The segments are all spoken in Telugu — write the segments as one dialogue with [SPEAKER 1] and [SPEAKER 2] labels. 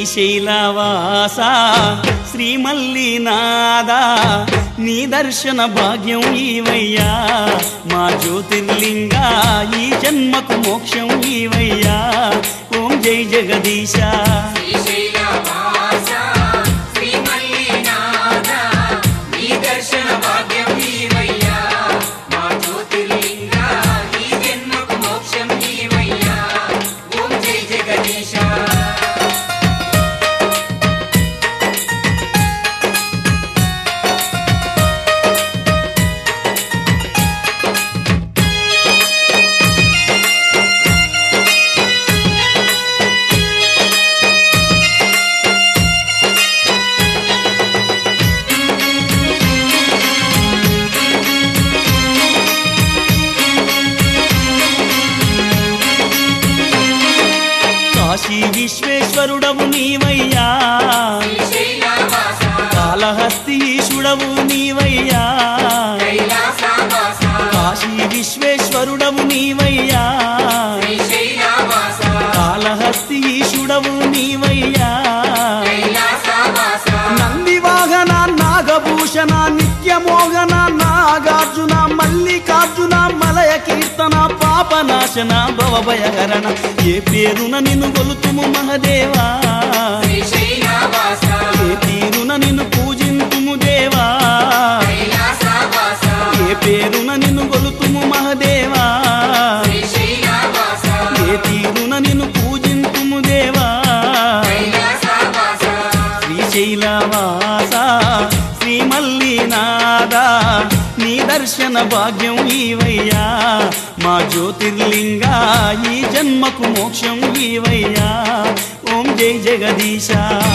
[SPEAKER 1] శ్రీశైలవాస శ్రీమల్లినాద నీ దర్శన భాగ్యం ఈవయ్యా మా జ్యోతిర్లింగ ఈ జన్మకు మోక్షం ఈవయ్యా ఓం జై జగదీశ
[SPEAKER 2] శ్రీశైలవాస శ్రీమల్లినాథ నీ దర్శన భాగ్యం నీవయ్యా మా జ్యోతిర్లింగ ఈ జన్మకు మోక్షం నీవయ్యా ఓం జై జగదీశ
[SPEAKER 1] కాశీ విశ్వేశ్వరుడవు నీవయ్యా
[SPEAKER 2] శ్రీశైలవాస
[SPEAKER 1] కాళహస్తీశుడవు నీవయ్యా
[SPEAKER 2] కైలాసవాస
[SPEAKER 1] కాశీ విశ్వేశ్వరుడవు నీవయ్యా
[SPEAKER 2] శ్రీశైలవాస
[SPEAKER 1] కాళహస్తీశుడవు నీవయ్యా
[SPEAKER 2] కైలాసవాస
[SPEAKER 1] నంది వాహన నాగభూషణ నిత్యమోహన నాగార్జున మల్లికార్జున మలయ కీర్తన పాపనాశన భవభయహరణ ఏ పేరున నిన్ను గొలుతుము మహదేవా
[SPEAKER 2] శ్రీశైలవాస
[SPEAKER 1] ఏ తీరున నిన్ను పూజింతుము దేవా
[SPEAKER 2] కైలాసవాస
[SPEAKER 1] ఏ పేరున నిన్ను గొలుతుము మహదేవా
[SPEAKER 2] శ్రీశైలవాస
[SPEAKER 1] ఏ తీరున నిన్ను పూజింతుము దేవా
[SPEAKER 2] కైలాసవాస
[SPEAKER 1] శ్రీశైలవాస శ్రీమల్లినాద నీ దర్శన భాగ్యం ఈవయ్యా మా జ్యోతిర్లింగ ఈ జన్మకు మోక్షం ఈవయ్యా ఓం జై జగదీశ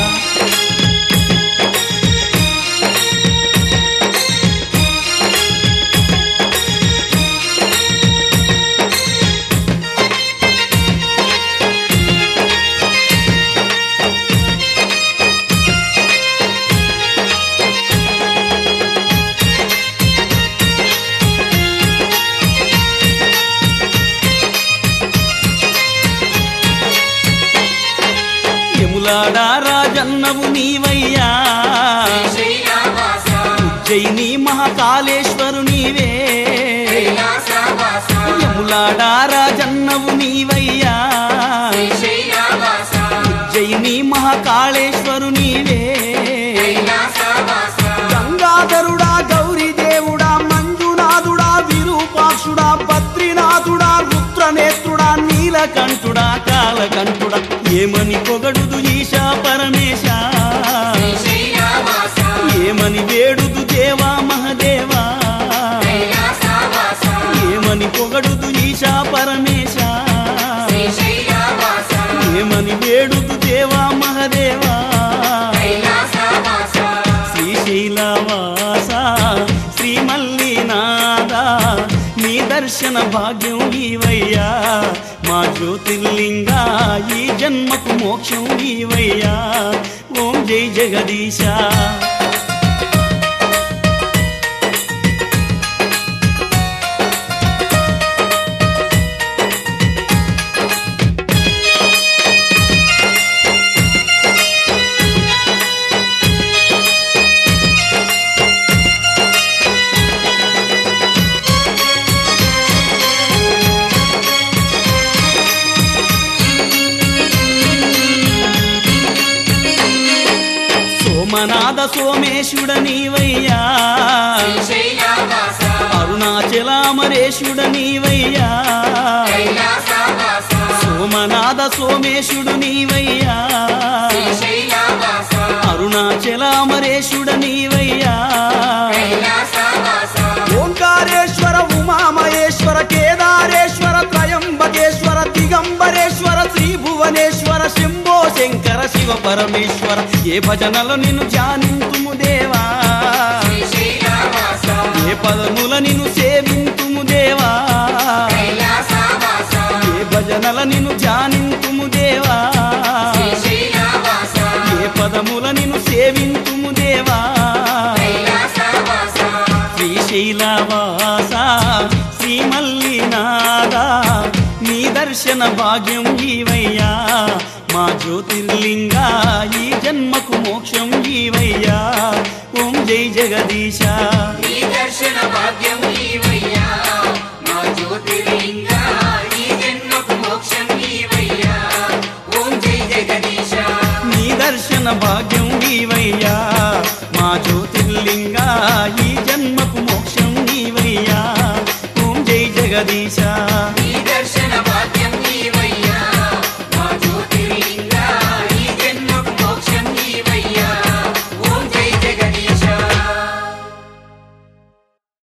[SPEAKER 1] యములాడా రాజన్నవు నీవయ్యా
[SPEAKER 2] శ్రీశైలవాస
[SPEAKER 1] ఉజ్జయిని మహాకాళేశ్వరు నీవే
[SPEAKER 2] కైలాసవాస
[SPEAKER 1] యములాడా రాజన్నవు నీవయ్యా
[SPEAKER 2] శ్రీశైలవాస
[SPEAKER 1] ఉజ్జయిని మహాకాళేశ్వరు నీవే
[SPEAKER 2] కైలాసవాస
[SPEAKER 1] గంగాధరుడా గౌరీదేవుడా మంజునాథుడా విరూపాక్షుడా బద్రీనాథుడా రుద్రనేత్రుడా నీలకంఠుడా కాలకంఠుడా ఏమని పొగడుదు ఈశా పరమేశ
[SPEAKER 2] శ్రీశైలవాస
[SPEAKER 1] ఏమని వేడుదు దేవా మహదేవా
[SPEAKER 2] కైలాసవాస
[SPEAKER 1] ఏమని పొగడుదు ఈశా పరమేశ
[SPEAKER 2] శ్రీశైలవాస
[SPEAKER 1] ఏమని వేడుదు దేవా మహదేవా
[SPEAKER 2] కైలాసవాస
[SPEAKER 1] శ్రీశైలవాస శ్రీమల్లినాద నీ దర్శన భాగ్యం ఈవయ్యా మా జ్యోతిర్లింగ ఈ జన్మకు మోక్షం ఈవయ్యా ఓం జై జగదీశ సోమనాథ సోమేశుడ నీవయ్యా
[SPEAKER 2] శ్రీశైలవాస
[SPEAKER 1] అరుణాచలామరేశుడ నీవయ్యా
[SPEAKER 2] కైలాసవాస
[SPEAKER 1] సోమనాథ సోమేశుడు నీవయ్యా
[SPEAKER 2] శ్రీశైలవాస
[SPEAKER 1] అరుణాచలామరేశుడ నీవయ్యా
[SPEAKER 2] కైలాసవాస
[SPEAKER 1] ఓంకారేశ్వర ఉమామహేశ్వర కేదారేశ్వర త్రయంబకేశ్వర దిగంబరేశ్వర శ్రీ భువనేశ్వర శంభో శంకర శివ పరమేశ్వర ఏ భజనలు నిన్ను ధ్యానింతుము దేవా
[SPEAKER 2] శ్రీశైలవాస
[SPEAKER 1] ఏ పదముల నిన్ను సేవింతుము దేవా
[SPEAKER 2] కైలాసవాస
[SPEAKER 1] ఏ భజనల నిన్ను ధ్యానింతుము దేవా
[SPEAKER 2] శ్రీశైలవాస
[SPEAKER 1] ఏ పదముల నిన్ను సేవింతుము దేవా
[SPEAKER 2] కైలాసవాస
[SPEAKER 1] శ్రీశైలవాస శ్రీమల్లినాథ నీ దర్శన భాగ్యం ఈవయ్యా మా జ్యోతిర్లి జ్యోతిర్లింగా ఈ జన్మకు మోక్షం ఈవయ్యా ఓం జై జగదీశ
[SPEAKER 2] నీ దర్శన భాగ్యం నీవయ్యా మా జ్యోతిర్లింగ ఈ జన్మకు మోక్షం నీవయ్యా ఓం జై జగదీశ
[SPEAKER 1] నీ దర్శన భాగ్యం